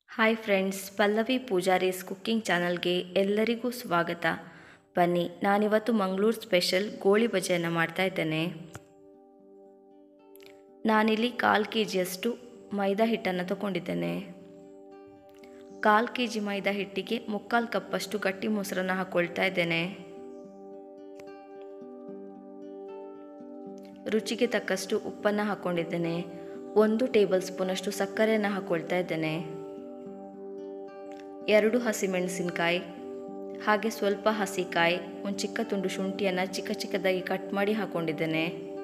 hi friends Pallavi Pujari's cooking ಚಾನಲ್ಗೆ ಎಲ್ಲರಿಗೂ ಸ್ವಾಗತ ಬನ್ನಿ ನಾನಿವತ್ತು ಮಂಗಳೂರು ಸ್ಪೆಷಲ್ ಗೋಳಿ ಬಜೆಯನ್ನು ಮಾಡ್ತಾ ಇದ್ದೇನೆ ನಾನಿಲ್ಲಿ ಕಾಲು ಕೆ ಜಿಯಷ್ಟು ಮೈದಾ ಹಿಟ್ಟನ್ನು ತಗೊಂಡಿದ್ದೇನೆ ಕಾಲು ಕೆ ಜಿ ಮೈದಾ ಹಿಟ್ಟಿಗೆ ಮುಕ್ಕಾಲು ಕಪ್ಪಷ್ಟು ಗಟ್ಟಿ ಮೊಸರನ್ನು ಹಾಕ್ಕೊಳ್ತಾ ಇದ್ದೇನೆ ರುಚಿಗೆ ತಕ್ಕಷ್ಟು ಉಪ್ಪನ್ನು ಹಾಕ್ಕೊಂಡಿದ್ದೇನೆ ಒಂದು ಟೇಬಲ್ ಸ್ಪೂನಷ್ಟು ಸಕ್ಕರೆಯನ್ನು ಹಾಕ್ಕೊಳ್ತಾ ಇದ್ದೇನೆ ಎರಡು ಹಸಿಮೆಣಸಿನಕಾಯಿ ಹಾಗೆ ಸ್ವಲ್ಪ ಹಸಿಕಾಯಿ ಒಂದು ಚಿಕ್ಕ ತುಂಡು ಶುಂಠಿಯನ್ನು ಚಿಕ್ಕ ಚಿಕ್ಕದಾಗಿ ಕಟ್ ಮಾಡಿ ಹಾಕ್ಕೊಂಡಿದ್ದೇನೆ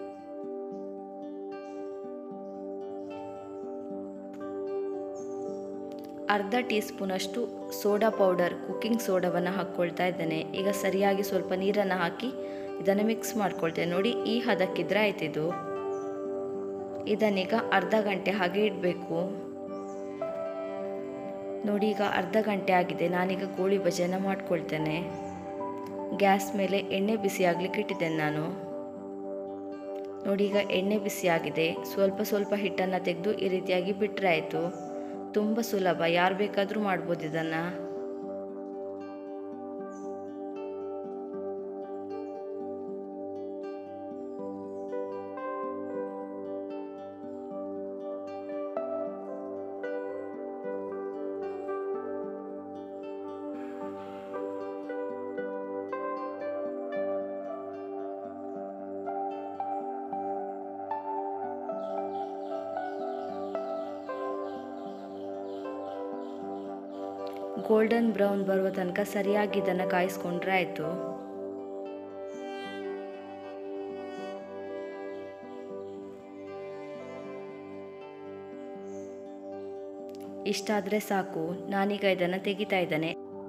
ಅರ್ಧ ಟೀ ಸ್ಪೂನಷ್ಟು ಸೋಡಾ ಪೌಡರ್ ಕುಕ್ಕಿಂಗ್ ಸೋಡಾವನ್ನು ಹಾಕ್ಕೊಳ್ತಾ ಇದ್ದೇನೆ ಈಗ ಸರಿಯಾಗಿ ಸ್ವಲ್ಪ ನೀರನ್ನು ಹಾಕಿ ಇದನ್ನು ಮಿಕ್ಸ್ ಮಾಡ್ಕೊಳ್ತೇನೆ ನೋಡಿ ಈ ಹದಕ್ಕಿದ್ರೆ ಆಯ್ತಿದು ಇದನ್ನೀಗ ಅರ್ಧ ಗಂಟೆ ಹಾಗೆ ಇಡಬೇಕು ನೋಡಿ ಈಗ ಅರ್ಧ ಗಂಟೆ ಆಗಿದೆ ನಾನೀಗ ಗೋಳಿ ಬಜೆಯನ್ನು ಮಾಡ್ಕೊಳ್ತೇನೆ ಗ್ಯಾಸ್ ಮೇಲೆ ಎಣ್ಣೆ ಬಿಸಿ ಆಗಲಿಕ್ಕೆ ಇಟ್ಟಿದ್ದೇನೆ ನಾನು ನೋಡಿ ಈಗ ಎಣ್ಣೆ ಬಿಸಿ ಆಗಿದೆ ಸ್ವಲ್ಪ ಸ್ವಲ್ಪ ಹಿಟ್ಟನ್ನು ತೆಗೆದು ಈ ರೀತಿಯಾಗಿ ಬಿಟ್ಟರೆ ಆಯಿತು ತುಂಬ ಸುಲಭ ಯಾರು ಬೇಕಾದರೂ ಮಾಡ್ಬೋದು ಇದನ್ನು ಗೋಲ್ಡನ್ ಬ್ರೌನ್ ಬರುವ ತನಕ ಸರಿಯಾಗಿ ಇದನ್ನು ಕಾಯಿಸ್ಕೊಂಡ್ರೆ ಆಯಿತು ಇಷ್ಟಾದರೆ ಸಾಕು ನಾನೀಗ ಇದನ್ನು ತೆಗಿತಾ ಇದ್ದೇನೆ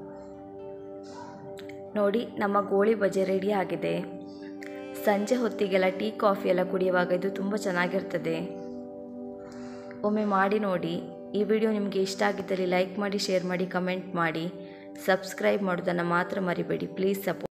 ನೋಡಿ ನಮ್ಮ ಗೋಳಿ ಬಜೆ ರೆಡಿ ಆಗಿದೆ ಸಂಜೆ ಹೊತ್ತಿಗೆಲ್ಲ ಟೀ ಕಾಫಿ ಎಲ್ಲ ಕುಡಿಯುವಾಗ ಇದು ತುಂಬ ಚೆನ್ನಾಗಿರ್ತದೆ ಒಮ್ಮೆ ಮಾಡಿ ನೋಡಿ ಈ ವಿಡಿಯೋ ನಿಮಗೆ ಇಷ್ಟ ಆಗಿದ್ದಲ್ಲಿ ಲೈಕ್ ಮಾಡಿ ಶೇರ್ ಮಾಡಿ ಕಮೆಂಟ್ ಮಾಡಿ ಸಬ್ಸ್ಕ್ರೈಬ್ ಮಾಡೋದನ್ನು ಮಾತ್ರ ಮರಿಬೇಡಿ ಪ್ಲೀಸ್ ಸಪೋರ್ಟ್